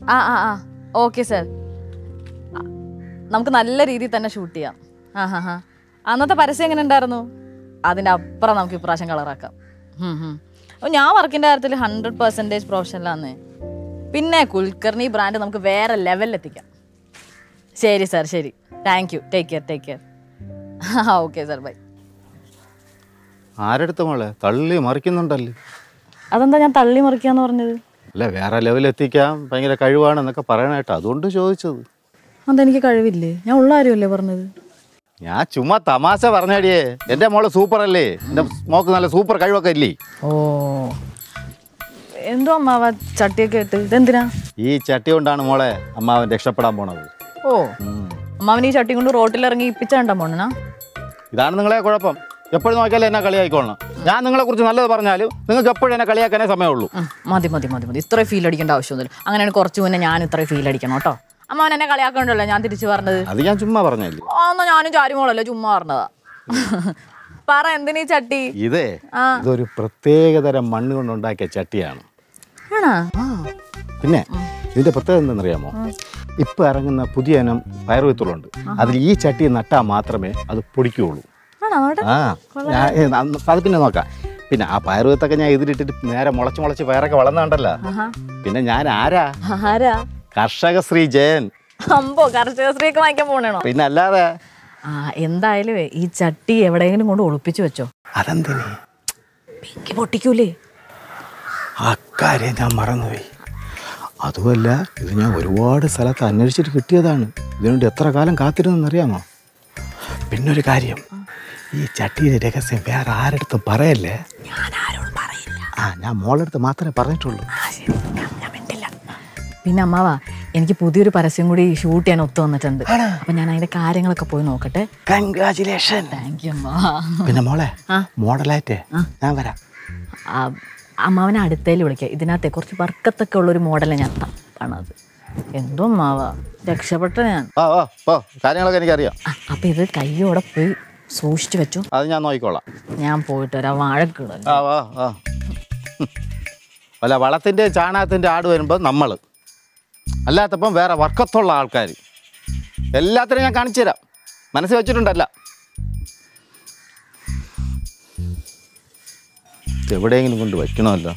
ആ ആ ആ ഓക്കെ സർ നമുക്ക് നല്ല രീതിയിൽ തന്നെ ഷൂട്ട് ചെയ്യാം ആ ഹാ ഹാ അന്നത്തെ പരസ്യം എങ്ങനെ ഉണ്ടായിരുന്നു അതിൻ്റെ അപ്പുറം നമുക്ക് ഇപ്രാവശ്യം കളറാക്കാം അപ്പോൾ ഞാൻ വർക്കിൻ്റെ കാര്യത്തിൽ ഹൺഡ്രഡ് പെർസെൻറ്റേജ് പ്രൊഫഷണലാന്ന് പിന്നെ കുൽക്കർണി ബ്രാൻഡ് നമുക്ക് വേറെ ലെവലിൽ എത്തിക്കാം ശരി സാർ ശരി thank you take care take care ആ ഓക്കെ സാർ ബൈ ആരെടുത്ത മോളെ തള്ളി മറിക്കുന്നുണ്ടല്ലേ അതെന്താ ഞാൻ തള്ളി മറിക്കാന്ന് പറഞ്ഞത് അല്ല വേറെ ലെവലെത്തിക്കാൻ ഭയങ്കര കഴിവാണെന്നൊക്കെ പറയണേട്ടോ അതുകൊണ്ട് ചോദിച്ചത് അതെനിക്ക് കഴിവില്ലേ ഞാൻ ഉള്ള കാര്യമല്ലേ പറഞ്ഞത് ഞാൻ ചുമ്മാ തമാശ പറഞ്ഞേടിയേ എൻ്റെ മോള് സൂപ്പർ അല്ലേ എൻ്റെ മോക്ക് നല്ല സൂപ്പർ കഴിവൊക്കെ ഇല്ലേ ഓ എന്തോ അമ്മാവ ചട്ടിയൊക്കെ ഇട്ട് ഇതെന്തിനാ ഈ ചട്ടി കൊണ്ടാണ് മോളെ അമ്മാവൻ രക്ഷപ്പെടാൻ പോണത് ഓ അമ്മാവൻ ഈ ചട്ടി കൊണ്ട് റോട്ടിലിറങ്ങി ഇപ്പിച്ച കണ്ടാ പോണനാ ഇതാണ് നിങ്ങളെ കുഴപ്പം എപ്പോഴും നോക്കിയാലും എന്നെ കളിയായിക്കോളണം ഞാൻ നിങ്ങളെ കുറിച്ച് നല്ലത് പറഞ്ഞാലും നിങ്ങൾക്ക് എപ്പോഴും എന്നെ കളിയാക്കാനേ സമയമുള്ളൂ ഉം, മതി മതി മതി മതി ഇത്രയും ഫീൽ അടിക്കേണ്ട ആവശ്യമൊന്നുമില്ല അങ്ങനെയാണ് കുറച്ച് മുന്നേ ഞാൻ ഇത്രയും ഫീൽ അടിക്കണം കേട്ടോ അമ്മാവൻ എന്നെ കളിയാക്കണ്ടല്ലോ ഞാൻ തിരിച്ചു പറഞ്ഞത് അത് ഞാൻ ചുമ്മാ പറഞ്ഞല്ലേ ആ എന്നാ ഞാനും ചാരിമോളല്ലോ ചുമ്മാ പറഞ്ഞതാ പറ എന്തിനീ ചട്ടി ഇതേ ആ. ഇതൊരു പ്രത്യേകതരം മണ്ണ് കൊണ്ടുണ്ടാക്കിയ ചട്ടിയാണ് ആണാ പിന്നെ ഇതിന്റെ പ്രത്യേകത എന്തെന്നറിയാമോ ഇപ്പൊ ഇറങ്ങുന്ന പുതിയ ഇനം പയറുവിത്തുകളുണ്ട് അതിൽ ഈ ചട്ടി നട്ടാൽ മാത്രമേ അത് പൊടിക്കുകയുള്ളൂ ആണോ നോട്ടെ ആ ഞാൻ ഏ, ന- അത് പിന്നെ നോക്കാം പിന്നെ ആ പയറുവിത്തൊക്കെ ഞാൻ ഇതിലിട്ടിട്ട് നേരെ മുളച്ച് മുളച്ച് പയറൊക്കെ വളർന്നുണ്ടല്ലോ ആഹാ. പിന്നെ ഞാൻ ആരാ ആരാ കർഷക ശ്രീ ജയൻ അമ്പോ കർഷക സ്ത്രീക്ക് വാങ്ങിക്കാൻ പോണേണോ പിന്നെ അല്ലാതെ ആ എന്തായാലും ഈ ചട്ടി എവിടെയെങ്കിലും കൊണ്ട് ഒളിപ്പിച്ചു വെച്ചോ അതെന്തിനേ പിങ്കി പൊട്ടിക്കൂലേ അക്കാര്യം ഞാൻ മറന്നുപോയി അതുമല്ല ഇത് ഞാൻ ഒരുപാട് സ്ഥലത്ത് അന്വേഷിച്ചിട്ട് കിട്ടിയതാണ് ഇതിനുവേണ്ടി എത്ര കാലം കാത്തിരുന്നെന്നറിയാമോ പിന്നൊരു കാര്യം ഈ ചട്ടിയുടെ രഹസ്യം വേറെ ആരടുത്തും പറയല്ലേ ഞാൻ ആരോടും പറയില്ല ആ ഞാൻ മോളടുത്ത് മാത്രമേ പറഞ്ഞിട്ടുള്ളൂ ആ, ശരി. ഞാൻ- ഞാൻ മിണ്ടില്ല. പിന്നെ അമ്മാവാ എനിക്ക് പുതിയൊരു പരസ്യം കൂടി ഷൂട്ട് ചെയ്യാൻ ഒത്തു വന്നിട്ടുണ്ട് അപ്പൊ ഞാൻ അതിന്റെ കാര്യങ്ങളൊക്കെ പോയി നോക്കട്ടെ കൺഗ്രാചുലേഷൻ താങ്ക് യു അമ്മാവാ പിന്നെ മോളെ ആ. മോഡലായിട്ടേ ഞാൻ വരാം ആ, അമ്മാവനെ അടുത്തേൽ വിളിക്കാം ഇതിനകത്തെ കുറച്ച് വർക്കത്തൊക്കെ ഉള്ളൊരു മോഡലാണ് ഞാൻ പണത് എന്തോ അമ്മാവാ രക്ഷപ്പെട്ട ഞാൻ ആ ഓ ഓ കാര്യങ്ങളൊക്കെ എനിക്കറിയാം ആ, അപ്പൊ ഇത് കയ്യോടെ പോയി സൂക്ഷിച്ചു വെച്ചു അത് ഞാൻ നോക്കിക്കോളാം ഞാൻ പോയിട്ട് വരാം വാഴക്കിടല്ലോ ആ വാ ആ അല്ല വളത്തിൻ്റെ ചാണകത്തിൻ്റെ ആട് വരുമ്പോൾ നമ്മൾ അല്ലാത്തപ്പം വേറെ വർക്കത്തുള്ള ആൾക്കാർ എല്ലാത്തിനും ഞാൻ കാണിച്ചു തരാം മനസ്സിൽ വെച്ചിട്ടുണ്ടല്ല ഇത് എവിടെയെങ്കിലും കൊണ്ട് വയ്ക്കണമല്ലോ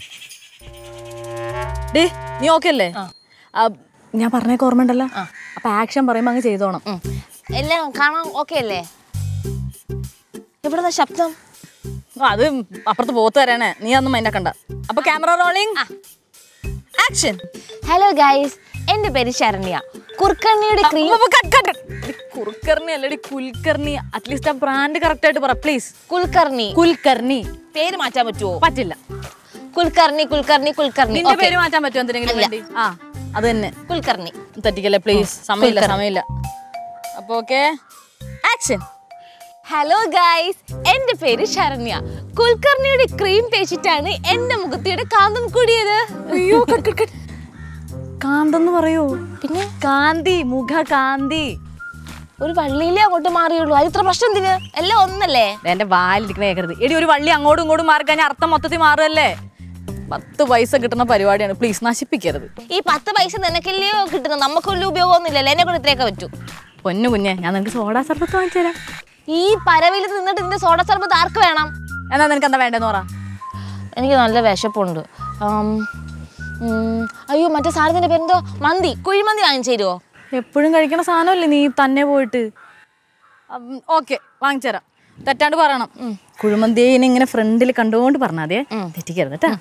ഡേ നീ ഓക്കെ അല്ലേ ആ, ഞാൻ പറഞ്ഞേക്ക് ഓർമ്മ ഉണ്ടല്ലോ അപ്പൊ ആക്ഷൻ പറയുമ്പോ അങ്ങ് ചെയ്തോണം എല്ലാം കാണാൻ ഓക്കെ അല്ലേ എവിടുന്ന ശബ്ദം ആ, അത് അപ്പുറത്ത് പോത്ത് തരാനേ നീ അതൊന്നും മൈൻഡാക്കണ്ട അപ്പൊ camera rolling action hello guys എന്റെ പേര് ശരണ്യ കുർക്കണ്ണിയുടെ ക്രീം കുറുക്കർണി അല്ലടി കുൽക്കർണി അറ്റ്ലീസ്റ്റ് ആ ബ്രാൻഡ് കറക്റ്റ് ആയിട്ട് പറ പ്ലീസ് കുൽക്കർണി കുൽക്കർണി പേര് മാറ്റാൻ പറ്റുമോ പറ്റില്ല കുൽക്കർണി കുൽക്കർണി കുൽക്കർണി നിന്റെ Okay. പേര് മാറ്റാൻ പറ്റുമോ എന്തെങ്കിലും ഇല്ല. വേണ്ടി ആ അത് തന്നെ കുൽക്കർണി തെറ്റിക്കല്ലേ പ്ലീസ് സമയമില്ല സമയമില്ല അപ്പൊ ഓക്കെ ആക്ഷൻ ഹലോ ഗൈസ് എന്റെ പേര് ശരണ്യ കുൽക്കർണിയുടെ ക്രീം തേച്ചിട്ടാണ് എന്റെ മുഖത്തിയുടെ കാന്തം കൂടിയത് അയ്യോ കാന്തെന്ന് പറയൂ പിന്നെ കാന്തി മുഖ കാന്തി ഒരു വള്ളിയിലേ അങ്ങോട്ട് മാറിയുള്ളൂ അത് ഇത്ര പ്രശ്നം എന്തിന് എല്ലാം ഒന്നല്ലേ ദേ എന്റെ വാലിരിക്കണ കേൾക്കരുത് എടി ഒരു വള്ളി അങ്ങോട്ടും ഇങ്ങോട്ടും മാറി കഴിഞ്ഞാൽ അർത്ഥം മൊത്തത്തിൽ മാറുമല്ലേ പത്ത് പൈസ കിട്ടുന്ന പരിപാടിയാണ് പ്ലീസ് നശിപ്പിക്കരുത് ഈ പത്ത് പൈസ നിനക്കല്ലയോ കിട്ടുന്നത് നമുക്ക് വലിയ ഉപയോഗമൊന്നുമില്ലല്ലോ എന്നെ കൊണ്ട് ഇത്രയൊക്കെ പറ്റൂ പൊന്നു കുഞ്ഞെ ഞാൻ നിനക്ക് സോഡാ സർബത്ത് വാങ്ങിച്ചു തരാം ഈ പരവിൽ നിന്നിട്ട് ഇതിന്റെ സോഡ സർബത്ത് ആർക്ക് വേണം എന്നാ നിനക്ക് എന്താ വേണ്ടെന്ന് പറ എനിക്ക് നല്ല വിശപ്പുണ്ട് ആം, ഉം, അയ്യോ മറ്റേ സാധനത്തിന്റെ പേരെന്തോ മന്തി കുഴിമന്തി വാങ്ങിച്ചു തരുമോ എപ്പോഴും കഴിക്കണ സാധനമല്ലേ നീ തന്നെ പോയിട്ട് ഓക്കെ വാങ്ങിച്ചു തരാം തെറ്റാണ്ട് പറയണം കുഴിമന്തിയെ ഇങ്ങനെ ഫ്രണ്ടിൽ കണ്ടുകൊണ്ട് പറഞ്ഞാൽ മതിയെ തെറ്റിക്കരുത് കേട്ടാ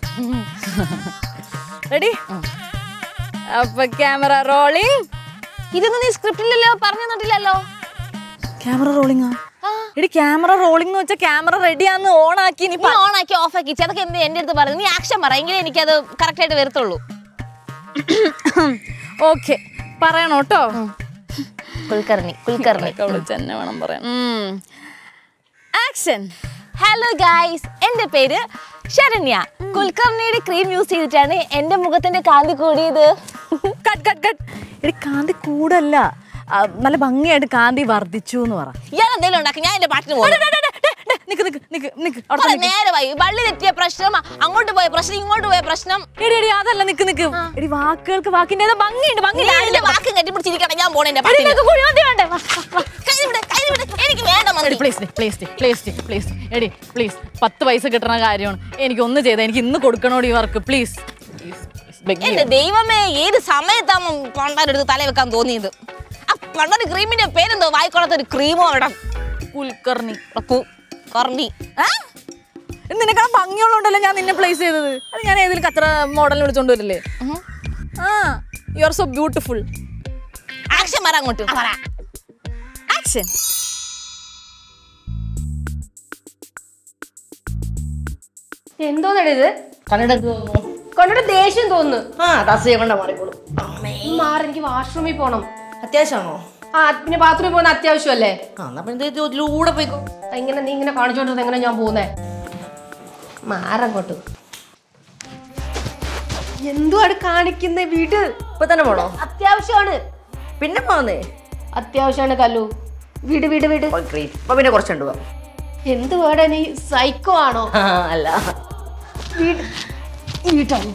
റെഡി അപ്പൊ ക്യാമറ റോളിംഗ് ഇതൊന്നും നീ സ്ക്രിപ്റ്റിലല്ലോ പറഞ്ഞു തന്നിട്ടില്ലല്ലോ ക്യാമറ റോളിംഗ് എടി ക്യാമറ റോളിംഗ് എന്ന് വെച്ചാൽ ക്യാമറ റെഡിയാന്ന് ഓൺ ആക്കി നീ നീ ഓൺ ആക്കി ഓഫ് ആക്കി അതൊക്കെ എന്ത് എന്റെ അടുത്ത് പറഞ്ഞു നീ ആക്ഷൻ പറ എങ്കിലേ എനിക്കത് കറക്റ്റ് ആയിട്ട് വരത്തുള്ളൂ ഓക്കെ പറയണോ കേട്ടോ കുൽക്കർണി കുൽക്കർണി തന്നെ വേണം പറയാൻ ആക്ഷൻ ഹലോ ഗായ്സ് എന്റെ പേര് ശരണ്യ കുൽക്കർണിയുടെ ക്രീം യൂസ് ചെയ്തിട്ടാണ് എന്റെ മുഖത്തിന്റെ കാന്തി കൂടിയത് കട്ട് കട്ട് കട്ട് എടി കാന്തി കൂടല്ല ആ, നല്ല ഭംഗിയായിട്ട് കാന്തി വർദ്ധിച്ചു എന്ന് പറ ഞാൻ എന്തെങ്കിലും ഉണ്ടാക്കി ഞാൻ എന്റെ പാട്ടിന് പോകും ഡേ, നിക്ക് നിക്ക് നിക്ക് നിക്ക് അവിടെ കുറെ തന്നെ നിക്ക്. നേരമായി വള്ളി തെറ്റിയ പ്രശ്നം അങ്ങോട്ട് പോയ പ്രശ്നം ഇങ്ങോട്ട് പോയ പ്രശ്നം എടി എടി അതല്ല നിക്ക് നിക്ക് എടി വാക്കുകൾക്ക് വാക്കിന്റെ ഏതോ ഭംഗിയുണ്ട് ഭംഗിയില്ല എന്റെ വാക്ക് കെട്ടിപ്പിടിച്ചിരിക്കട്ടെ ഞാൻ പോണേന്റെ എടി, നിനക്ക് കുഴിമന്തി വേണ്ടേ വാ, വാ, വാ. എനിക്ക് വേണ്ട മതി എടി പ്ലീസ് പ്ലീസ് പ്ലീസ് പ്ലീസ് എടി പ്ലീസ് പത്ത് പൈസ കിട്ടണ കാര്യമാണ് എനിക്ക് ഒന്ന് ചെയ്താൽ എനിക്ക് ഇന്ന് കൊടുക്കണോടി വർക്ക് പ്ലീസ് എന്റെ ദൈവമേ ഏത് സമയത്താണ് പണ്ടാരെടുത്ത് തല വെക്കാൻ തോന്നിയത് ആ പണ്ടൊരു ക്രീമിന്റെ പേരെന്തോ വായിക്കൊള്ളാത്ത ഒരു ക്രീമോ അവിടെ കുൽക്കർണി കർണി നിനക്കാ ഭംഗിയുള്ളതുകൊണ്ടല്ലേ ഞാൻ നിന്നെ പ്ലേസ് ചെയ്തത് അത് ഞാൻ ഏതെങ്കിലും കത്ര മോഡലിന് വിളിച്ചോണ്ട് വരില്ലേ ആ you are so beautiful action പറ അങ്ങോട്ട് ആക്ഷൻ എന്തോന്നടി ഇത് കണ്ടിട്ട് ദേഷ്യം തോന്നുന്നു ആ ഡസ് കൊണ്ട് മാറിക്കോളും മാറി എനിക്ക് വാഷ്റൂമിൽ പോണം അത്യാവശ്യമാണോ ആ പിന്നെ ബാത്റൂമിൽ പോകുന്ന അത്യാവശ്യമല്ലേ ആ എന്നാ പിന്നെ ഇത് ഇതിലൂടെ പോയിക്കോ ഇങ്ങനെ നീ ഇങ്ങനെ കാണിച്ചോണ്ടിരുന്ന എങ്ങനെ ഞാൻ പോകുന്നേ മാറങ്ങോട്ട് എന്തുവാണ് കാണിക്കുന്നേ വീട് ഇപ്പൊ തന്നെ പോണോ അത്യാവശ്യമാണ് പിന്നെ പോന്നേ അത്യാവശ്യമാണ് കല്ലു വീട് വീട് വീട് ഇപ്പൊ പിന്നെ കുറച്ചുണ്ട് പോവാം എന്ത് വേടാ നീ സൈക്കോ ആണോ ആ, അല്ല വീട് വീട്ടാണ്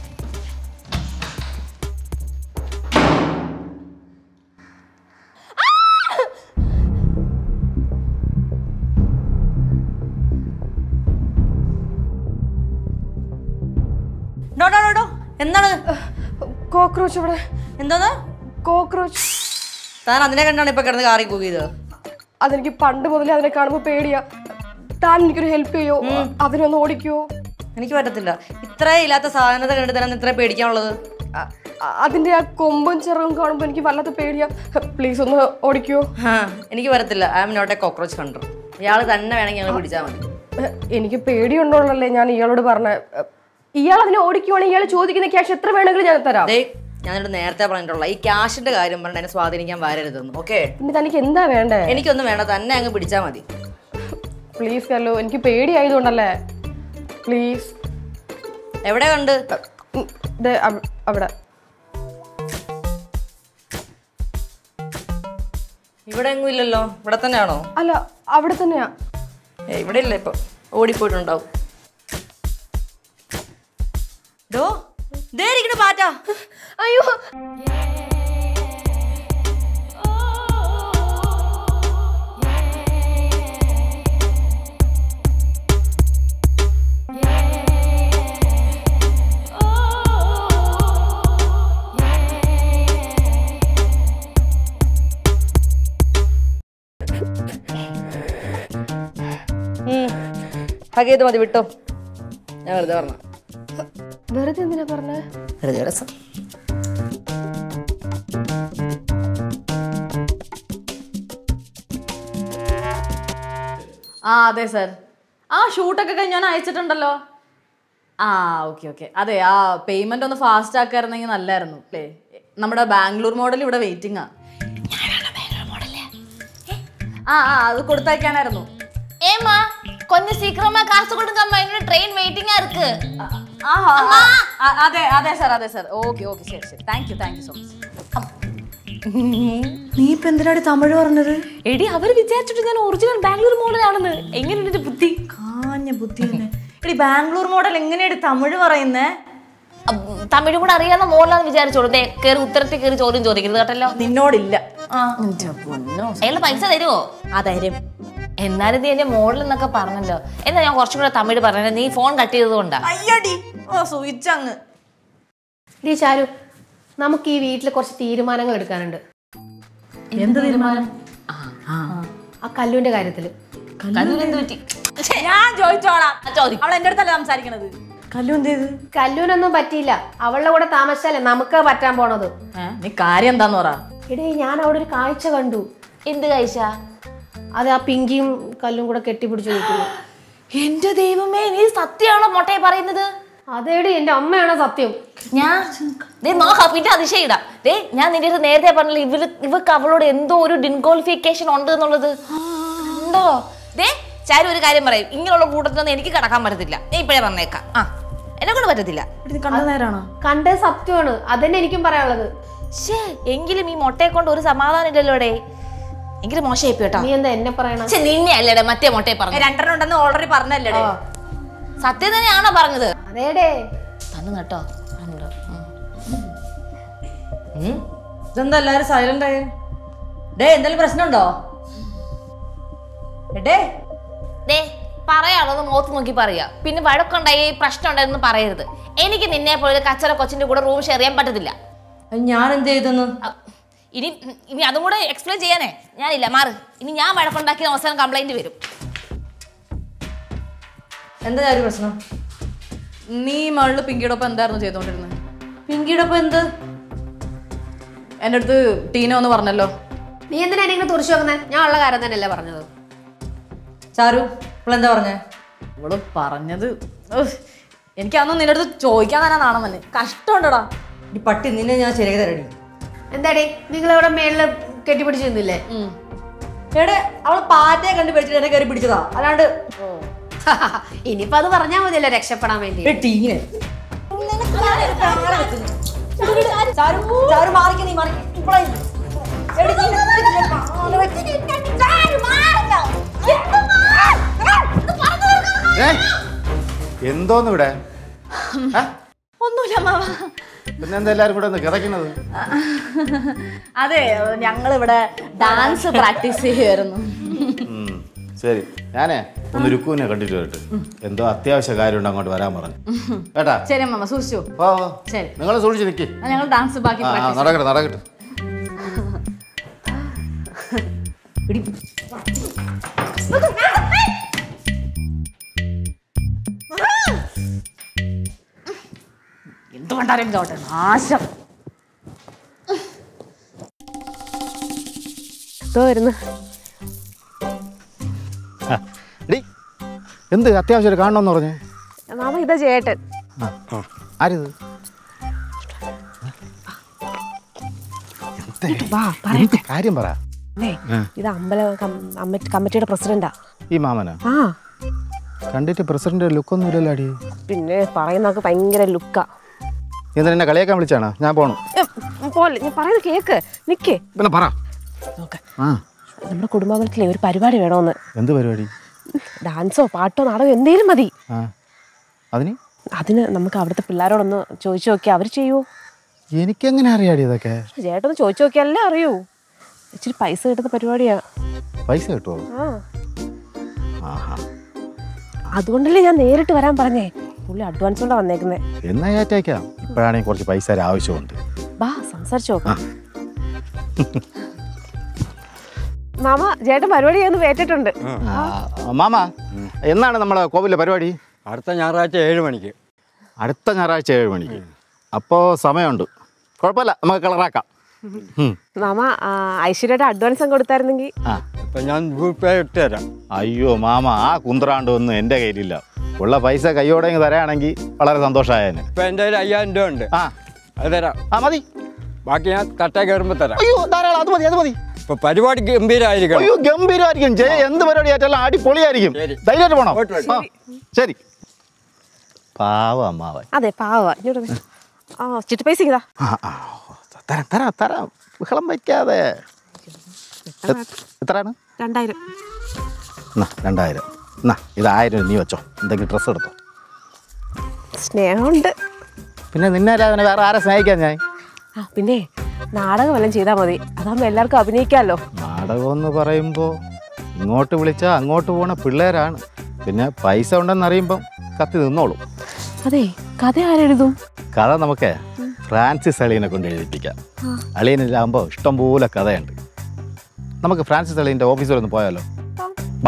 ഡോ, ഡോ, ഡോ, ഡോ. എന്താണ് കോക്രോച്ച് ഇവിടെ എന്താന്ന് കോക്രോച്ച് താൻ അതിനെ കണ്ടാണ് ഇപ്പൊ കിടന്ന് കാറി കൂകിയത് അതെനിക്ക് പണ്ട് മുതലേ അതിനെ കാണുമ്പോൾ പേടിയാ താൻ എനിക്കൊരു ഹെൽപ്പ് ചെയ്യോ അതിനൊന്ന് ഓടിക്കോ എനിക്ക് പറ്റത്തില്ല ഇത്ര ഇല്ലാത്ത സാധനത്തെ കണ്ടിട്ട് തന്നെ ഇത്ര പേടിക്കാനുള്ളത് അ- അ- അതിന്റെ ആ കൊമ്പും ചെറുതും കാണുമ്പോൾ എനിക്ക് വല്ലാത്ത പേടിയാ പ്ലീസ് ഒന്ന് ഓടിക്കോ ആ എനിക്ക് പറ്റത്തില്ല I am not a cockroach കണ്ടർ ഇയാൾ തന്നെ വേണമെങ്കിൽ ഞങ്ങൾ പിടിച്ചാൽ മതി എ, എനിക്ക് പേടിയുണ്ടോന്നല്ലേ ഞാൻ ഇയാളോട് പറഞ്ഞ ഇയാൾ അതിനെ ഓടിക്കുവാണെങ്കിൽ ഇയാൾ ചോദിക്കുന്ന ക്യാഷ് എത്ര വേണമെങ്കിലും ഞാൻ തരാം ദേ ഞാനിവിടെ നേരത്തെ പറഞ്ഞിട്ടുള്ള ഈ ക്യാഷിന്റെ കാര്യം പറഞ്ഞിട്ട് എന്നെ സ്വാധീനിക്കാൻ വരരുതെന്ന് ഓക്കെ പിന്നെ തനിക്ക് എന്താ വേണ്ടേ എനിക്കൊന്നും വേണ്ട തന്നെ അങ്ങ് പിടിച്ചാൽ മതി പ്ലീസ് കല്ലോ എനിക്ക് പേടിയായതുകൊണ്ടല്ലേ പ്ലീസ് എവിടെ കണ്ട് അവിടെ ഇവിടെ എങ്ങും ഇല്ലല്ലോ ഇവിടെ തന്നെയാണോ അല്ല അവിടെ തന്നെയാ ഏ ഇവിടെ ഇല്ല ഇപ്പൊ ഓടിപ്പോയിട്ടുണ്ടാവും ഡോ ദേ ഇരിക്കണ പാറ്റാ അയ്യോ ഹഗ് ചെയ്ത് മതി വിട്ടോ ഞാൻ വെറുതെ പറഞ്ഞ വെറുതെ എന്തിനാ പറഞ്ഞേ വെറുതെ രസം ആ അതെ സർ ആ ഷൂട്ടൊക്കെ കഴിഞ്ഞ് ഞാൻ അയച്ചിട്ടുണ്ടല്ലോ ആ ഓക്കെ ഓക്കെ അതെ ആ പേയ്മെന്റ് ഒന്ന് ഫാസ്റ്റ് ആക്കായിരുന്നെങ്കിൽ നല്ലായിരുന്നു അല്ലേ നമ്മുടെ ബാംഗ്ലൂർ മോഡൽ ഇവിടെ വെയിറ്റിംഗ് ആ ആ ആ അത് കൊടുത്തയക്കാനായിരുന്നു ஏமா கொஞ்சம் சீக்கிரமா காசு கொடுங்கம்மா என்னோட ட்ரெயின் வெயிட்டிங்கா இருக்கு ആ, ആ, ആ, ആ, അതെ അതെ സർ അതെ സർ ഓക്കെ ഓക്കെ ശരി ശരി thank you thank you so much നീ ഇപ്പൊ എന്തിനാടി തമിഴ് പറഞ്ഞത് എടി അവര് വിചാരിച്ചിട്ട് ഞാൻ ഒറിജിനൽ ബാംഗ്ലൂർ മോഡലാണെന്ന് എങ്ങനെയുണ്ട് ബുദ്ധി കാഞ്ഞ ബുദ്ധി തന്നെ എടി ബാംഗ്ലൂർ മോഡൽ എങ്ങനെയാണ് തമിഴ് പറയുന്നേ അബ് തമിഴും കൂടെ അറിയാവുന്ന മോഡലാന്ന് വിചാരിച്ചോളൂ ദേ കയറി ഉത്തരത്തിൽ കയറി ചോദ്യം ചോദിക്കരുത് കേട്ടല്ലോ നിന്നോടില്ല അയാള് പൈസ തരുമോ ആ തരും എന്നാലും നീ എന്റെ മോഡൽ എന്നൊക്കെ പറഞ്ഞല്ലോ എന്നാ ഞാൻ കുറച്ചും കൂടെ തമിഴ് പറഞ്ഞത് നീ ഫോൺ കട്ട് ചെയ്തത് കൊണ്ടാ അയ്യടി ഓ സുയിച്ചങ്ങ് ഡീ ചാരു നമുക്ക് ഈ വീട്ടിൽ കുറച്ച് തീരുമാനങ്ങൾ എടുക്കാനുണ്ട് എന്ത് തീരുമാനം ആ കല്ലുവിന്റെ കാര്യത്തിൽ കല്ലൂരെന്ത് പറ്റി ഞാൻ ചോദിച്ചോളാം ആ, ചോദി അവൾ എന്റെ അടുത്തല്ല സംസാരിക്കണത് കല്ലു എന്ത് ചെയ്ത് കല്ലുവിനൊന്നും പറ്റിയില്ല അവളുടെ കൂടെ താമസിച്ചാലേ നമുക്ക് പറ്റാൻ പോണത് ഏ, നീ കാര്യം എന്താന്ന് പറ എടേ ഞാൻ അവിടെ ഒരു കാഴ്ച കണ്ടു എന്ത് കഴിച്ച അത് ആ പിങ്കിയും കല്ലും കൂടെ കെട്ടിപ്പിടിച്ചു നിൽക്കുന്നു എന്റെ ദൈവമേ നീ സത്യമാണോ മൊട്ടയെ പറയുന്നത് അതേടി എന്റെ അമ്മയാണ് സത്യം ഞാൻ ദേ നോക്കാം പിന്നെ അതിശയിടാം ദേ ഞാൻ നിന്റെ അടുത്ത് നേരത്തെ പറഞ്ഞില്ല ഇവര് ഇവക്ക് അവളോട് എന്തോ ഒരു ഡിൻക്വാളിഫിക്കേഷൻ ഉണ്ട് എന്നുള്ളത് ഉണ്ടോ ദേ ചാരു ഒരു കാര്യം പറയും ഇങ്ങനെയുള്ള കൂട്ടത്തിലൊന്നും എനിക്ക് കിടക്കാൻ പറ്റത്തില്ല ഞാൻ ഇപ്പോഴേ പറഞ്ഞേക്കാം ആ എന്നെ കൊണ്ട് പറ്റത്തില്ല ഇത് കണ്ട നേരാണോ കണ്ടത് സത്യമാണ് അതന്നെ എനിക്കും പറയാനുള്ളത് ശ്ശേ എങ്കിലും ഈ മുട്ടയെ കൊണ്ട് ഒരു സമാധാനം ഇല്ലല്ലോടെ ഭയങ്കര മോശമായി കേട്ടോ നീ എന്താ എന്നെ പറയണ പക്ഷെ നിന്നെ അല്ലേടെ മറ്റേ മൊട്ടയെ പറഞ്ഞു രണ്ടെണ്ണം ഉണ്ടെന്ന് ഓൾറെഡി പറഞ്ഞല്ലേ സത്യം തന്നെയാണോ പറഞ്ഞത് അതേടേ തന്നു കേട്ടോ പറഞ്ഞിട്ടോ. ഉം. ഉം. ഇതെന്താ എല്ലാരും സൈലന്റ് ആയി ഡേ എന്തെങ്കിലും പ്രശ്നമുണ്ടോ ഡേ ദേ പറയാനുള്ളത് മുഖത്ത് നോക്കി പറയാ പിന്നെ വഴക്കുണ്ടായി പ്രശ്നം ഉണ്ടായിരുന്നു പറയരുത് എനിക്ക് നിന്നെ പോലെ ഒരു കച്ചറ കൊച്ചിന്റെ കൂടെ റൂം ഷെയർ ചെയ്യാൻ പറ്റത്തില്ല അത് ഞാൻ എന്ത് ചെയ്തെന്ന് അ, ഇനി ഇനി അതും കൂടെ എക്സ്പ്ലെയിൻ ചെയ്യാനേ ഞാനില്ല മാറ് ഇനി ഞാൻ വഴക്കുണ്ടാക്കിയ അവസാനം കംപ്ലൈന്റ് വരും എന്താ ചാരു പ്രശ്നം നീ മകളില് പിങ്കിയുടെ ഒപ്പം എന്തായിരുന്നു ചെയ്തോണ്ടിരുന്നത് പിങ്കിയുടെ ഒപ്പം എന്ത് എൻ്റെ അടുത്ത് ടീന ഒന്ന് പറഞ്ഞല്ലോ നീ എന്തിനാ എന്നെ ഇങ്ങനെ തുറച്ചു വെക്കുന്നത് ഞാൻ ഉള്ള കാര്യം തന്നെയല്ലേ പറഞ്ഞത് ചാരു ഇവളെന്താ പറഞ്ഞേ ഇവള് പറഞ്ഞത് ഉഫ്, എനിക്കതൊന്നും നിന്റെ അടുത്ത് ചോദിക്കാൻ തന്നെ നാണം തന്നെ കഷ്ടമുണ്ടടാ ഈ പട്ടി നിന്നെ ഞാൻ ശരിയാക്കി തരടി എന്താടേ നിങ്ങൾ ഇവിടെ മേളില് കെട്ടിപ്പിടിച്ച് നിന്നില്ലേ എടെ അവള് പാറ്റയെ കണ്ട് പിടിച്ചിട്ട് എന്നെ കയറി പിടിച്ചതാ അല്ലാണ്ട് ഇനിയിപ്പോ അത് പറഞ്ഞാൽ മതിയല്ലോ രക്ഷപ്പെടാൻ വേണ്ടി ഏ, ടീനെ ചാരു ചാരു മാറിക്ക നീ മാറിക്ക ഇപ്പളാ എടി, നീ മാറി വെക്ക്. ഏയ്, എന്തോന്ന് ഇവിടെ ഏ? ഒന്നുമില്ല മാവ പിന്നെ എന്താ എല്ലാരും കൂടെ ഒന്ന് കിതയ്ക്കുന്നത് അതെ ഞങ്ങളിവിടെ ഡാൻസ് പ്രാക്ടീസ് ചെയ്യുമായിരുന്നു ഉം, ശരി ഞാനേ ഒന്ന് രുക്കുവിനെ കണ്ടിട്ട് വരട്ടെ എന്തോ അത്യാവശ്യ കാര്യമുണ്ട് അങ്ങോട്ട് വരാൻ പറഞ്ഞു കേട്ടാ ശരി അമ്മ സൂക്ഷിച്ചു ഓ ശരി. നിങ്ങൾ സൂക്ഷിച്ച് നിൽക്കി എന്നാ ഞങ്ങൾ ഡാൻസ് ബാക്കി ആ ആ, പ്രാക്ടീസ് നടക്കട്ടെ നടക്കട്ടെ എന്തുകൊണ്ടാരും ചോട്ടെ നാശം എന്തോ വരുന്നു ആ, എടീ എന്ത് അത്യാവശ്യം കാണണമെന്ന് പറഞ്ഞേ മാമ ഇതാ ചേട്ടൻ ആ, ആ. ആരിത് എന്തേ? വാ എന്ത് കാര്യം പറ അല്ലേ ഇത് അമ്പല കമ്മിറ്റിയുടെ പ്രസിഡന്റാ ഈ മാമന ആ കണ്ടിട്ട് പ്രസിഡന്റ് ലുക്കൊന്നും ഇല്ലല്ലോ അടി പിന്നെ പറയുന്നതൊക്കെ ഭയങ്കര ലുക്കാ നീ എന്തിനാ എന്നെ കളിയാക്കാൻ വിളിച്ചാണ് ഞാൻ പോണു പോലെ ഞാൻ പറയുന്നത് കേക്ക് നിക്കേ പിന്നെ പറ നോക്ക് ആ നമ്മുടെ കുടുംബാംഗത്തിലെ ഒരു പരിപാടി വേണമെന്ന് എന്ത് പരിപാടി ഡാൻസോ പാട്ടോ നാടകമോ എന്തേലും മതി ആ അതിന് അതിന് നമുക്ക് അവിടുത്തെ പിള്ളേരോടൊന്ന് ചോദിച്ചു നോക്കിയാൽ അവർ ചെയ്യുമോ എനിക്കെങ്ങനെ അറിയാടി ഇതൊക്കെ ചേട്ടൊന്ന് ചോദിച്ചു നോക്കിയാലേ അറിയൂ ഇച്ചിരി പൈസ കിട്ടുന്ന പരിപാടിയാ പൈസ കിട്ടുമോ ആ ആഹാ അതുകൊണ്ടല്ലേ ഞാൻ നേരിട്ട് വരാൻ പറഞ്ഞേ പുള്ളി അഡ്വാൻസ് കൊണ്ടാ വന്നേക്കുന്നേ എന്നാ ഏറ്റേക്കാം ഇപ്പോഴാണെങ്കിൽ കുറച്ച് പൈസ ഒരു ആവശ്യമുണ്ട് ബാ സംസാരിച്ചു നോക്കാം മാമ ചേട്ടൻ പരിപാടി ഒന്ന് വേറ്റിട്ടുണ്ട് ആ, മാമ എന്നാണ് നമ്മളെ കോവിലെ പരിപാടി അടുത്ത ഞായറാഴ്ച ഏഴ് മണിക്ക് അടുത്ത ഞായറാഴ്ച ഏഴ് മണിക്ക് അപ്പോൾ സമയമുണ്ട് കുഴപ്പമില്ല നമുക്ക് കളറാക്കാം ഉം. മാമ ആ, ഐശ്വര്യയുടെ അഡ്വാൻസ് കൊടുത്തായിരുന്നെങ്കിൽ ആ ഇപ്പം ഞാൻ ഗൂഗിൾ പേ ഇട്ട് തരാം അയ്യോ മാമ ആ കുന്ത്രാണ്ടൊന്നും എൻ്റെ കയ്യിലില്ല ഉള്ള പൈസ കയ്യോടെ ഇങ്ങ് തരാണെങ്കിൽ വളരെ സന്തോഷമായേനെ ഇപ്പം എൻ്റെ കയ്യിൽ അയ്യായിരം രൂപ ഉണ്ട് ആ അത് തരാം ആ മതി ബാക്കി ഞാൻ തട്ടേ കയറുമ്പോൾ തരാം അയ്യോ ധാരാളം അത് മതി അത് മതി ഇപ്പൊ പരിപാടി ഗംഭീരമായിരിക്കണം അയ്യോ ഗംഭീരമായിരിക്കും ജയ എന്ത് പരിപാടി ആയിട്ടെല്ലാം അടിപൊളിയായിരിക്കും ശരി. ധൈര്യമായിട്ട് പോണം പോയിട്ട് വരട്ടെ. ആ, ശരി പാവ അമ്മാവൻ അതെ പാവ ഇങ്ങോട്ട് വരൂ. ആ ചിട്ടി പൈസ ഇതാ ആ, ആ, തരാം തരാം തരാം ബഹളം വയ്ക്കാതെ എ- എത്രയാണ് രണ്ടായിരം എന്നാ രണ്ടായിരം എന്നാ ഇത് ആയിരം നീ വെച്ചോ എന്തെങ്കിലും ഡ്രസ്സ് എടുത്തോ സ്നേഹമുണ്ട് പിന്നെ നിന്നെ അല്ലാതെ വേറെ ആരെ സ്നേഹിക്കാൻ ഞാൻ ആ പിന്നെ നാടകം വല്ലതും ചെയ്താൽ മതി അതാകുമ്പോൾ എല്ലാവർക്കും അഭിനയിക്കാമല്ലോ നാടകം എന്ന് പറയുമ്പോൾ ഇങ്ങോട്ട് വിളിച്ചാൽ അങ്ങോട്ട് പോണ പിള്ളേരാണ് പിന്നെ പൈസ ഉണ്ടെന്ന് അറിയുമ്പം കത്തി നിന്നോളും അതെ കഥ ആരെഴുതും കഥ നമുക്ക് ഫ്രാൻസിസ് അളിയനെ കൊണ്ട് എഴുതിപ്പിക്കാം അളിയനിലാകുമ്പോൾ ഇഷ്ടംപോലെ കഥയുണ്ട് നമുക്ക് ഫ്രാൻസിസ് അളിയൻ്റെ ഓഫീസിൽ ഒന്ന് പോയാലോ വാ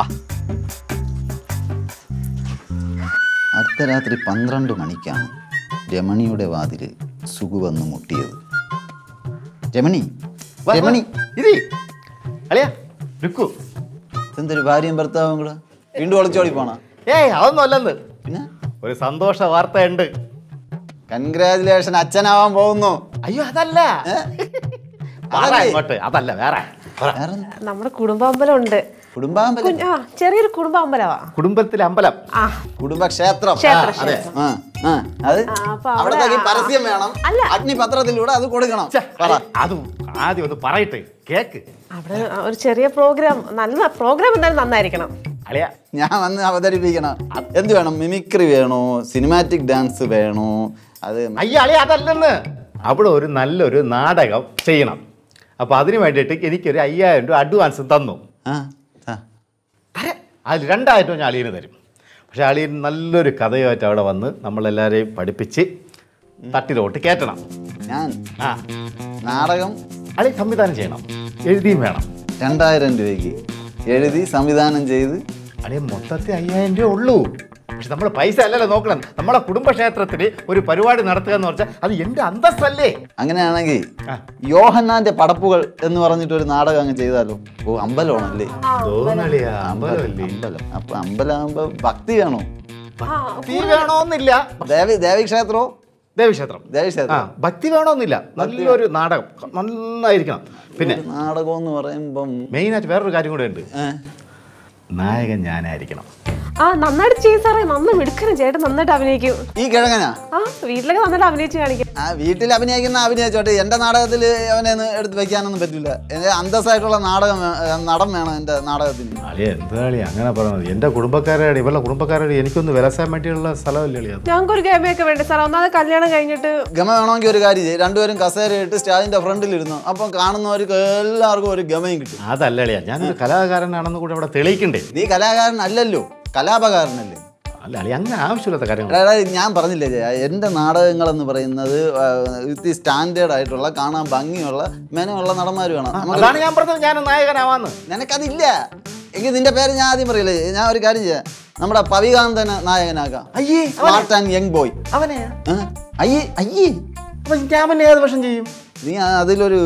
അർദ്ധരാത്രി പന്ത്രണ്ട് മണിക്കാണ് രമണിയുടെ വാതിൽ സുഖു വന്ന് മുട്ടിയത് രമണി രമണി ഇരി അളിയ രുക്കു എന്തൊരു ഭാര്യയും ഭർത്താവും കൂടെ വീണ്ടും ഒളിച്ചോടി പോണ ഏയ് അതൊന്നും അല്ലെന്ന് പിന്നെ ഒരു സന്തോഷ വാർത്തയുണ്ട് കൺഗ്രാചുലേഷൻ അച്ഛനാവാൻ പോകുന്നു അയ്യോ അതല്ല പറ അതല്ലേ? ഇങ്ങോട്ട് അതല്ല വേറെ പറ. വേറെ നമ്മുടെ കുടുംബാമ്പലം ഉണ്ട് കുടുംബാമ്പലം കുഞ്ഞ്- ആ ചെറിയൊരു കുടുംബാമ്പലമാ കുടുംബത്തിലെ അമ്പലം ആ കുടുംബക്ഷേത്രം ക്ഷേത്രം, ആ, അതെ ആ, ആ, അത് ആ, അപ്പൊ അവിടെ അവിടത്തേക്ക് പരസ്യം വേണം അല്ല. അഗ്നിപത്രത്തിലൂടെ അത് കൊടുക്കണം ഛെ, പറ അത് ആദ്യം ഒന്ന് പറയട്ടെ കേക്ക് അവിടെ ഒരു ചെറിയ പ്രോഗ്രാം നല്ല പ്രോഗ്രാം എന്തായാലും നന്നായിരിക്കണം അളിയ ഞാൻ വന്ന് അവതരിപ്പിക്കണം എന്ത് വേണം മിമിക്രി വേണോ സിനിമാറ്റിക് ഡാൻസ് വേണോ അത് അയ്യ അളിയ അതല്ലെന്ന് അവിടെ ഒരു നല്ലൊരു നാടകം ചെയ്യണം അപ്പോൾ അതിന് വേണ്ടിയിട്ട് എനിക്കൊരു അയ്യായിരം രൂപ അഡ്വാൻസ് തന്നു ആ ആ. തരാം. അതിൽ രണ്ടായിരം രൂപ ഞാൻ അളിയന് തരും പക്ഷെ അളിയൻ നല്ലൊരു കഥയുമായിട്ട് അവിടെ വന്ന് നമ്മളെല്ലാവരെയും പഠിപ്പിച്ച് തട്ടിലോട്ട് കയറ്റണം ഞാൻ ആ നാടകം അളി സംവിധാനം ചെയ്യണം എഴുതിയും വേണം രണ്ടായിരം രൂപയ്ക്ക് എഴുതി സംവിധാനം ചെയ്ത് അളിയ മൊത്തത്തിൽ അയ്യായിരം രൂപ ഉള്ളൂ പക്ഷെ നമ്മൾ പൈസ അല്ലല്ലോ നോക്കണം നമ്മളെ കുടുംബക്ഷേത്രത്തിൽ ഒരു പരിപാടി നടത്തുക എന്ന് പറഞ്ഞാൽ അത് എൻ്റെ അന്തസ്സല്ലേ അങ്ങനെയാണെങ്കിൽ ആ. യോഹന്നാന്റെ പടപ്പുകൾ എന്ന് പറഞ്ഞിട്ട് ഒരു നാടകം അങ്ങ് ചെയ്താലോ ഓ അമ്പലമാണല്ലേ തോന്നളിയാ അമ്പലമല്ലേ അമ്പലം അപ്പൊ അമ്പലമാകുമ്പോ ഭക്തി വേണോ ഭക്തി വേണമെന്നില്ല ദേവി ദേവീക്ഷേത്രോ ദേവീക്ഷേത്രം ആ ദേവീക്ഷേത്രം ഭക്തി വേണമെന്നില്ല നല്ലൊരു നാടകം നന്നായിരിക്കണം പിന്നെ നാടകം എന്ന് പറയുമ്പം മെയിനായിട്ട് വേറൊരു കാര്യം കൂടെ ഉണ്ട് ഏ, നായകൻ ഞാനായിരിക്കണം ആ നന്നായിട്ട് ചെയ്യും സാറേ നന്ന മിടുക്കനും ചേട്ടൻ നന്നായിട്ട് അഭിനയിക്കും ഈ കിഴങ്ങനാ ആ വീട്ടിലൊക്കെ നന്നായിട്ട് അഭിനയിച്ച് കാണിക്കും ആ വീട്ടിൽ അഭിനയിക്കുന്ന അഭിനയിച്ചോട്ടെ എന്റെ നാടകത്തിൽ അവനെ ഒന്ന് എടുത്ത് വെക്കാനൊന്നും പറ്റില്ല എന്റെ അന്തസ്സായിട്ടുള്ള നാടകം വേ- ഏ, നടൻ വേണം എന്റെ നാടകത്തിന് അളിയ എന്താ അളിയ അങ്ങനെ പറയുന്നത് എൻ്റെ കുടുംബക്കാരുടെ ഇവരുടെ കുടുംബക്കാരുടെ എനിക്കൊന്ന് വിലസാൻ വേണ്ടിയുള്ള സ്ഥലമല്ലേ അളിയ അത് ഞങ്ങൾക്ക് ഒരു ഗമയൊക്കെ വേണ്ടി സാർ ഒന്നാമത് കല്യാണം കഴിഞ്ഞിട്ട് ഗമ വേണമെങ്കിൽ ഒരു കാര്യം ചെയ്യും രണ്ടുപേരും കസേര ഇട്ട് സ്റ്റേജിന്റെ ഫ്രണ്ടിൽ ഇരുന്നു അപ്പം കാണുന്നവർക്ക് എല്ലാവർക്കും ഒരു ഗമയും കിട്ടും അതല്ല അളിയ ഞാനൊരു കലാകാരനാണെന്ന് കൂടെ അവിടെ തെളിയിക്കണ്ടേ നീ കലാകാരനല്ലല്ലോ കലാപകാരനല്ലേ അല്ല അളിയ അങ്ങനെ ആവശ്യമില്ലാത്ത കാര്യങ്ങൾ എടാ, എടാ, ഞാൻ പറഞ്ഞില്ലേ ജയ എൻ്റെ നാടകങ്ങൾ എന്ന് പറയുന്നത് ഇത്തി സ്റ്റാൻഡേർഡ് ആയിട്ടുള്ള കാണാൻ ഭംഗിയുള്ള മെനയുള്ള നടന്മാർ വേണം നമുക്ക് അതാണ് ഞാൻ പറഞ്ഞത് ഞാൻ നായകനാവാന്ന് നിനക്കതില്ല എങ്കിൽ നിന്റെ പേര് ഞാൻ ആദ്യം പറയില്ലേ ഞാൻ ഒരു കാര്യം ചെയ്യാം നമ്മുടെ പവികാന്തനെ നായകനാക്കാം അയ്യേ സ്മാർട്ട് ആൻഡ് യങ് ബോയ് അവനെയാ അയ്യേ അയ്യേ അപ്പൊ ഞാൻ പിന്നെ ഏത് വർഷം ചെയ്യും നീ അതിലൊരു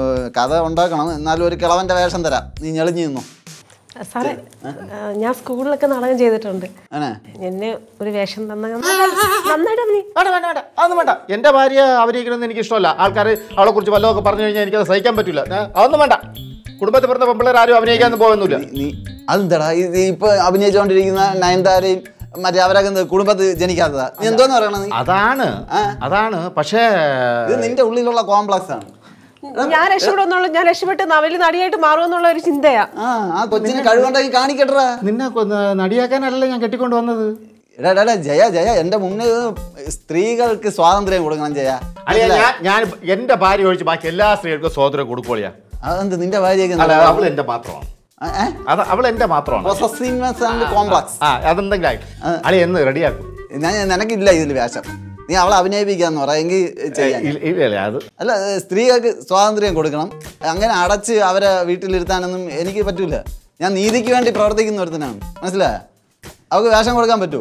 കഥ ഉണ്ടാക്കണം എന്നാലും ഒരു കിളവന്റെ വേഷം തരാം നീ ഞെളിഞ്ഞു നിന്നോ സാറേ ആ, ഞാൻ സ്കൂളിലൊക്കെ നാടകം ചെയ്തിട്ടുണ്ട് അങ്ങനെ എന്നെ ഒരു വേഷം തന്ന നന്നായിട്ട് അഭിനയി വേണ്ട വേണ്ട വേണ്ട അതൊന്നും വേണ്ട എൻ്റെ ഭാര്യ അഭിനയിക്കണമെന്ന് എനിക്ക് ഇഷ്ടമല്ല ആൾക്കാർ അവളെ കുറിച്ച് വല്ലതൊക്കെ പറഞ്ഞു കഴിഞ്ഞാൽ എനിക്കത് സഹിക്കാൻ പറ്റില്ല അതൊന്നും വേണ്ട കുടുംബത്തിൽ പിറന്ന പെമ്പിള്ളേർ ആരും അഭിനയിക്കാന്ന് പോകുന്നില്ല നീ അതെന്താടാ ഇത് ഇപ്പൊ അഭിനയിച്ചുകൊണ്ടിരിക്കുന്ന നയൻതാരയും മറ്റേ അവരൊക്കെ എന്ത് കുടുംബത്തിൽ ജനിക്കാത്തതാ നീ എന്തോന്ന് പറയണ നീ അതാണ് ആ. അതാണ് പക്ഷേ ഇത് നിന്റെ ഉള്ളിലുള്ള കോംപ്ലക്സ് ആണ് ഞാൻ രക്ഷപ്പെടുമെന്നുള്ള ഞാൻ രക്ഷപ്പെട്ട് നവലി നടിയായിട്ട് മാറുമെന്നുള്ള ഒരു ചിന്തയാ ആ ആ കൊച്ചിനെ കഴിവുണ്ടെങ്കിൽ കാണിക്കട്ടെ നിന്നെ കൊന്ന് നടിയാക്കാനല്ലല്ലോ ഞാൻ കെട്ടിക്കൊണ്ട് വന്നത് എടാ എടാ, എടാ ജയ ജയ എന്റെ മുന്നിൽ സ്ത്രീകൾക്ക് സ്വാതന്ത്ര്യം കൊടുക്കണം ജയ അല്ല ഞാൻ ഞാൻ എൻ്റെ ഭാര്യ ഒഴിച്ച് ബാക്കി എല്ലാ സ്ത്രീകൾക്കും സ്വാതന്ത്ര്യം കൊടുക്കോളിയാ അതെന്ത് നിന്റെ ഭാര്യയൊക്കെ അല്ല അവൾ എൻ്റെ മാത്രമാണ് അത് അവൾ എൻ്റെ മാത്രമാണ് പൊസസീവ്നെസ് ആൻഡ് കോംപ്ലക്സ് ആ അതെന്തെങ്കിലും ആയിട്ട് അളി എന്ന് റെഡിയാക്കും ഞാൻ നിനക്കില്ല ഇതിൽ വേഷം നീ അവളെ അഭിനയിപ്പിക്കാന്ന് പറയാമെങ്കിൽ ചെയ്യാൻ ഇല്ല ഇല്ല, ഇല്ല അത് അല്ല ഏ, സ്ത്രീകൾക്ക് സ്വാതന്ത്ര്യം കൊടുക്കണം അങ്ങനെ അടച്ച് അവരെ വീട്ടിലിരുത്താനൊന്നും എനിക്ക് പറ്റൂല ഞാൻ നീതിക്ക് വേണ്ടി പ്രവർത്തിക്കുന്ന ഒരുത്തനാണ് മനസ്സിലായ അവൾക്ക് വേഷം കൊടുക്കാൻ പറ്റുമോ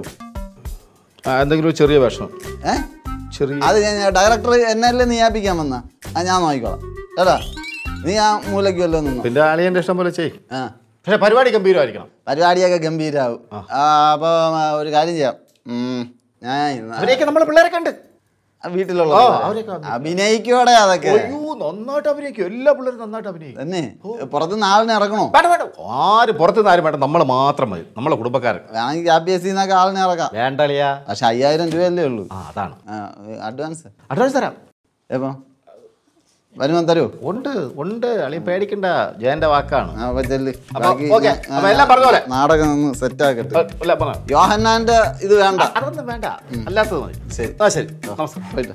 ആ, എന്തെങ്കിലും ഒരു ചെറിയ വേഷം ഏ ചെറിയ അത് ഞാൻ ഡയറക്ടർ എന്നെ നിയാപ്പിക്കാൻ വന്ന അത് ഞാൻ നോക്കിക്കോളാം കേട്ടാ നീ ആ മൂലയ്ക്ക് വല്ലതും നിന്നോ പിന്നെ അളിയൻ്റെ ഇഷ്ടം പോലെ ചെയ് ആ പക്ഷെ പരിപാടി ഗംഭീരമായിരിക്കണം പരിപാടിയൊക്കെ ഗംഭീരാവും ആ, അപ്പോൾ ഒരു കാര്യം ചെയ്യാം ഉം, ഞാൻ ഇന്ന് അവരെയൊക്കെ നമ്മളെ പിള്ളേരൊക്കെ ഉണ്ട് ആ വീട്ടിലുള്ള ആ, പിള്ളേരെ. അവരെയൊക്കെ വന്നു. അഭിനയിക്കോടെ അതൊക്കെ അയ്യോ നന്നായിട്ട് അഭിനയിക്കും എല്ലാ പിള്ളേരും നന്നായിട്ട് അഭിനയിക്കും തന്നെ പുറത്തുനിന്ന് ആളിനെ ഇറക്കണോ വേണ്ട വേണ്ട ആര് പുറത്തുനിന്ന് ആരും വേണ്ട നമ്മൾ മാത്രം മതി നമ്മളെ കുടുംബക്കാരൻ വേണമെങ്കിൽ ആ പി എസ് സിന്നൊക്കെ ആളിനെ ഇറക്കാം വേണ്ട അളിയാ പക്ഷെ അയ്യായിരം രൂപയല്ലേ ഉള്ളൂ ആ അതാണ് അഡ്വാൻസ് അഡ്വാൻസ് തരാം എപ്പോ വരുമ്പോ തരൂ ഉണ്ട് ഉണ്ട് അളി പേടിക്കണ്ട ജയന്റെ വാക്കാണ് ആ, അപ്പൊ ചെല്ല്. അപ്പൊ ബാക്കി ഓക്കേ. ഞാൻ- അപ്പൊ എല്ലാം പറഞ്ഞ പോലെ. നാടകം ഒന്ന് സെറ്റ് ആക്കട്ടെ ഏ, ഇല്ല, പറഞ്ഞോ. യോഹന്നാന്റെ ഇത് വേണ്ട അതൊന്നും വേണ്ട അല്ലാത്തത് മതി ശരി. ആ ശരി നമസ്കാരം പോയിട്ട്.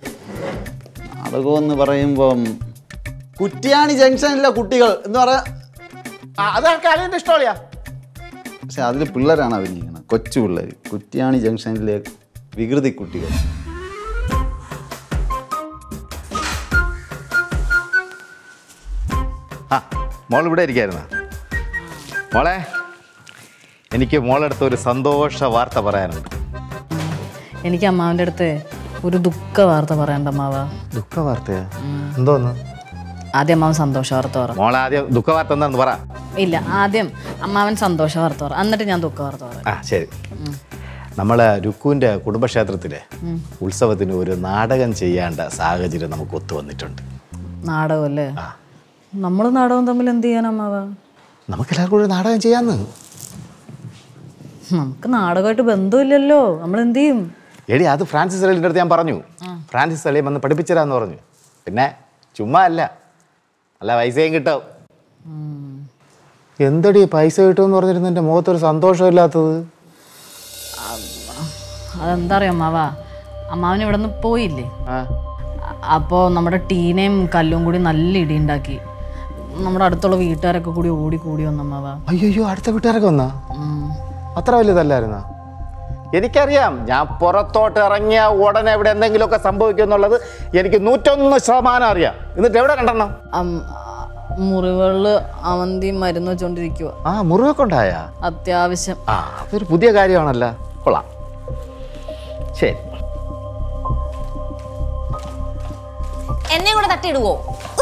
നാടകം എന്ന് പറയുമ്പം കുറ്റിയാണി ജംഗ്ഷനിലെ കുട്ടികൾ എന്ന് പറയാ ആ, അത് ആൾക്ക് അളിയന്റെ ഇഷ്ടമളിയാ പക്ഷെ അതിൽ പിള്ളേരാണ് അഭിനയിക്കുന്നത് കൊച്ചു പിള്ളേർ കുറ്റിയാണി ജംഗ്ഷനിലെ വികൃതി കുട്ടികൾ ആ മോൾ ഇവിടെ ഇരിക്കായിരുന്ന മോളെ എനിക്ക് മോളടുത്ത് ഒരു സന്തോഷ വാർത്ത പറയാനുണ്ട് എനിക്ക് അമ്മാവൻ്റെ അടുത്ത് ഒരു ദുഃഖ വാർത്ത പറയണ്ട അമ്മാവ ദുഃഖ വാർത്തയാ എന്തോന്ന് ആദ്യം അമ്മാവൻ സന്തോഷ വാർത്ത പറ മോളെ ആദ്യം ദുഃഖ വാർത്ത എന്താന്ന് പറ ഇല്ല ആദ്യം അമ്മാവൻ സന്തോഷ വാർത്ത പറ എന്നിട്ട് ഞാൻ ദുഃഖ വാർത്ത പറ ആ ശരി നമ്മളെ രുക്കുവിൻ്റെ കുടുംബക്ഷേത്രത്തിലെ ഉത്സവത്തിന് ഒരു നാടകം ചെയ്യേണ്ട സാഹചര്യം നമുക്ക് ഒത്തു വന്നിട്ടുണ്ട് നാടകം അല്ലേ നമ്മൾ നാടകം തമ്മിൽ എന്ത് ചെയ്യാൻ അമ്മാവ നമുക്ക് എല്ലാവർക്കും ഒരു നാടകം ചെയ്യാന്ന് നമുക്ക് നാടകമായിട്ട് ബന്ധമില്ലല്ലോ നമ്മൾ എന്ത് ചെയ്യും എടി അത് ഫ്രാൻസിസ് അളിയുടെ അടുത്ത് ഞാൻ പറഞ്ഞു ഫ്രാൻസിസ് അളിയെ വന്ന് പഠിപ്പിച്ചുതരാന്ന് പറഞ്ഞു പിന്നെ ചുമ്മാ അല്ല അല്ല പൈസയും കിട്ടും എന്തടി പൈസ കിട്ടുമെന്ന് പറഞ്ഞിരുന്ന എൻ്റെ മുഖത്തൊരു സന്തോഷമില്ലാത്തത് അതെന്താ അറിയാം അമ്മാവാ അമ്മാവൻ ഇവിടെ നിന്ന് പോയില്ലേ ആ അപ്പോൾ നമ്മുടെ ടീനയും കല്ലും കൂടി നല്ല ഇടി ഉണ്ടാക്കി നമ്മുടെ അടുത്തുള്ള വീട്ടുകാരൊക്കെ കൂടി ഓടി കൂടി വന്നു അമ്മാവാ അയ്യോ അടുത്ത വീട്ടുകാരൊക്കെ വന്നാ അത്ര വലിയതല്ലായിരുന്നാ എനിക്കറിയാം ഞാൻ പുറത്തോട്ട് ഇറങ്ങിയ ഉടനെ ഇവിടെ എന്തെങ്കിലുമൊക്കെ സംഭവിക്കും എന്നുള്ളത് എനിക്ക് നൂറ്റൊന്ന് ശതമാനം അറിയാം എന്നിട്ട് എവിടെ രണ്ടെണ്ണം മുറിവുകളിൽ അവന്തി മരുന്ന് വെച്ചോണ്ടിരിക്കുക ആ മുറിവൊക്കെ ഉണ്ടായാ അത്യാവശ്യം ആ അതൊരു പുതിയ കാര്യമാണല്ലോ കൊള്ളാം ശരി എന്നെ കൂടെ തട്ടിയിടുവോ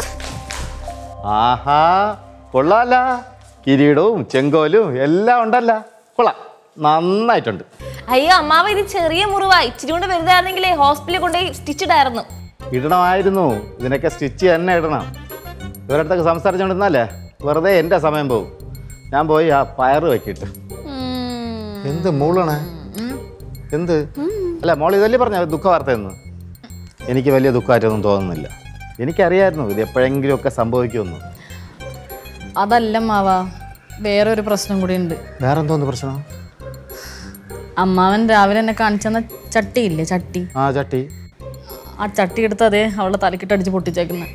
ആഹാ കൊള്ളാല കിരീടവും ചെങ്കോലും എല്ലാം ഉണ്ടല്ല കൊള്ളാം നന്നായിട്ടുണ്ട് അയ്യോ അമ്മാവ ഇത് ചെറിയ മുറിവാ ഇച്ചിരി കൊണ്ട് വലുതായിരുന്നെങ്കിലേ ഹോസ്പിറ്റലിൽ കൊണ്ടുപോയി സ്റ്റിച്ച് ഇടായിരുന്നു ഇടണമായിരുന്നു ഇതിനൊക്കെ സ്റ്റിച്ച് തന്നെ ഇടണം ഇവരടുത്തൊക്കെ സംസാരിച്ചുകൊണ്ടിരുന്നാലേ വെറുതെ എൻ്റെ സമയം പോകും ഞാൻ പോയി ആ പയറ് വെക്കിട്ട് എന്ത് മൂളണേ എന്ത് അല്ല മോൾ ഇതല്ലേ പറഞ്ഞ ദുഃഖ വാർത്തയെന്ന് എനിക്ക് വലിയ ദുഃഖമായിട്ടൊന്നും തോന്നുന്നില്ല എനിക്കറിയായിരുന്നു ഇത് എപ്പോഴെങ്കിലും ഒക്കെ സംഭവിക്കുമെന്ന് അതല്ല മാവ വേറൊരു പ്രശ്നം കൂടി ഉണ്ട് വേറെന്തോന്ന് പ്രശ്നം അമ്മാവൻ രാവിലെ എന്നെ കാണിച്ചെന്ന ചട്ടിയില്ലേ ചട്ടി ആ ചട്ടി ആ ചട്ടി എടുത്ത് അതേ അവളുടെ തലക്കിട്ട് അടിച്ച് പൊട്ടിച്ചേക്കുന്നത്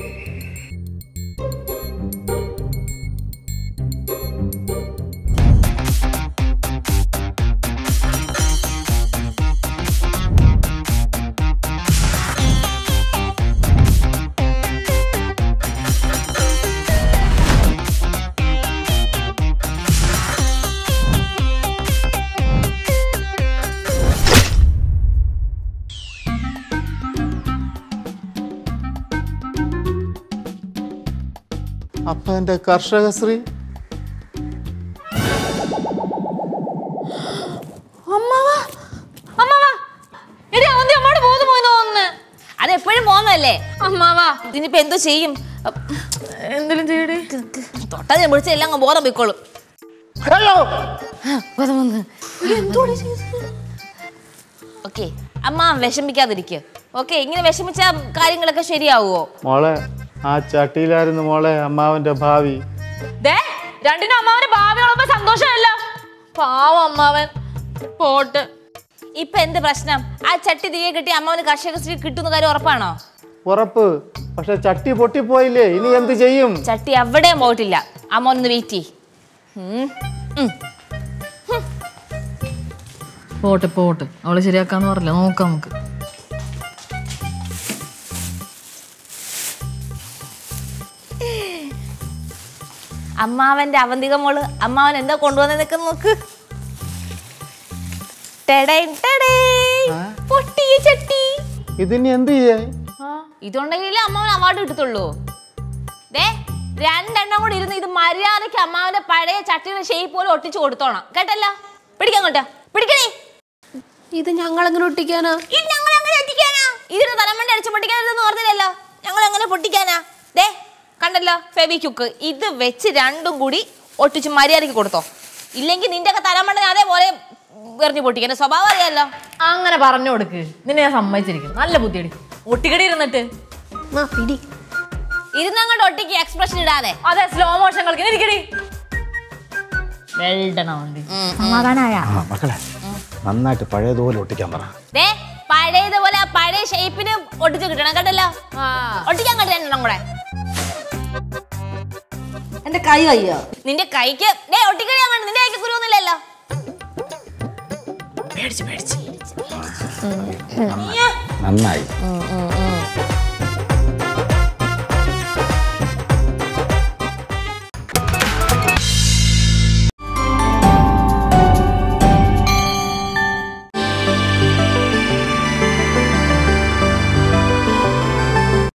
അപ്പൊ എൻ്റെ കർഷകശ്രീ അമ്മാവാ അമ്മാവാ എടി അവന്തി അമ്മോട് ബോധം പോയി തോന്നുന്നു അത് എപ്പോഴും പോന്നല്ലേ അമ്മാവാ ഇതിനിപ്പോ എന്തോ ചെയ്യും എന്തെങ്കിലും ചെയ്യടി തൊട്ടതിനെ പിടിച്ച് എല്ലാം അങ്ങ് ബോധം പോയിക്കോളും ബോധം വന്ന് ഓക്കെ അമ്മ വിഷമിക്കാതിരിക്കുക ഓക്കെ ഇങ്ങനെ വിഷമിച്ച കാര്യങ്ങളൊക്കെ ശരിയാവുമോ മോളെ ആ ചട്ടിയിലായിരുന്നു മോളെ അമ്മാവന്റെ ഭാവി ദേ രണ്ടിനും അമ്മാവന് ഭാവിയുള്ളപ്പോ സന്തോഷമല്ല പാവം അമ്മാവൻ പോട്ട് ഇപ്പൊ എന്ത് പ്രശ്നം ആ ചട്ടി തിരികെ കിട്ടി അമ്മാവന് കർഷകശ്രീ കിട്ടുന്ന കാര്യം ഉറപ്പാണോ ഉറപ്പ് പക്ഷെ ചട്ടി പൊട്ടിപ്പോയില്ലേ ഇനി എന്ത് ചെയ്യും ചട്ടി എവിടെയും പോയിട്ടില്ല അമ്മ വെയിറ്റ് ചെയ് പോട്ടെ പോട്ടെ അവള് ശരിയാക്കാന്ന് പറഞ്ഞില്ല നോക്കാം നമുക്ക് അമ്മാവന്റെ അവന്തിക മോള് അമ്മാവൻ എന്താ കൊണ്ടുവന്നതൊക്കെ നോക്ക് ടെടേൻ ടെടേ. പൊട്ടിയ ചട്ടി ഇതിനി എന്ത് ചെയ്യേ ഇതുണ്ടെങ്കിലേ അമ്മാവൻ അവാർഡ് കിട്ടത്തുള്ളൂ ദേ രണ്ടെണ്ണം കൂടി ഇരുന്ന് ഇത് മര്യാദയ്ക്ക് അമ്മാവന്റെ പഴയ ചട്ടിയുടെ ഷേപ്പ് പോലെ ഒട്ടിച്ചു കൊടുത്തോണം കേട്ടല്ലോ പിടിക്കാൻ കേട്ടോ പിടിക്കണേ ഇത് ഞങ്ങൾ എങ്ങനെ ഒട്ടിക്കാനാ ഇത് ഞങ്ങൾ എങ്ങനെ ഒട്ടിക്കാനാ ഇതിന് തലമണ്ട അടിച്ച് പൊട്ടിക്കാനെന്ന് ഓർത്തില്ലല്ലോ ഞങ്ങൾ എങ്ങനെ പൊട്ടിക്കാനാ ദേ കണ്ടല്ലോ ഫെവിക്യുക്ക് ഇത് വെച്ച് രണ്ടും കൂടി ഒട്ടിച്ച് മര്യാദയ്ക്ക് കൊടുത്തോ ഇല്ലെങ്കിൽ നിന്റെ ഒക്കെ തലമണ്ട ഞാൻ അതേപോലെ എറിഞ്ഞു പൊട്ടിക്കാൻ സ്വഭാവം അറിയാലോ അങ്ങനെ പറഞ്ഞു കൊടുക്ക് നിന്നെ ഞാൻ സമ്മതിച്ചിരിക്കും നല്ല ബുദ്ധിയടി ഒട്ടിക്കടി ഇരുന്നിട്ട് ആ പിടി ഇരുന്നങ്ങോട്ട് ഒട്ടിക്ക് എക്സ്പ്രഷൻ ഇടാതെ അതെ സ്ലോ മോഷൻ കളിക്കുന്ന ഇരിക്കടി വെൽഡണ സമാധാനായ ആ മക്കളെ നന്നായിട്ട് പഴയതുപോലെ ഒട്ടിക്കാൻ പറ ദേ പഴയതുപോലെ ആ പഴയ ഷേപ്പിന് ഒട്ടിച്ച് കിട്ടണം കേട്ടല്ലോ ഒട്ടിക്കാൻ കേട്ടോ രണ്ടെണ്ണം കൂടെ എന്റെ കൈ കയ്യോ നിന്റെ കൈക്ക് ദേ ഒട്ടിക്കഴിയാൻ വേണ്ട നിന്റെ കൈക്ക് കുരുവൊന്നുമില്ലല്ലോ നന്നായി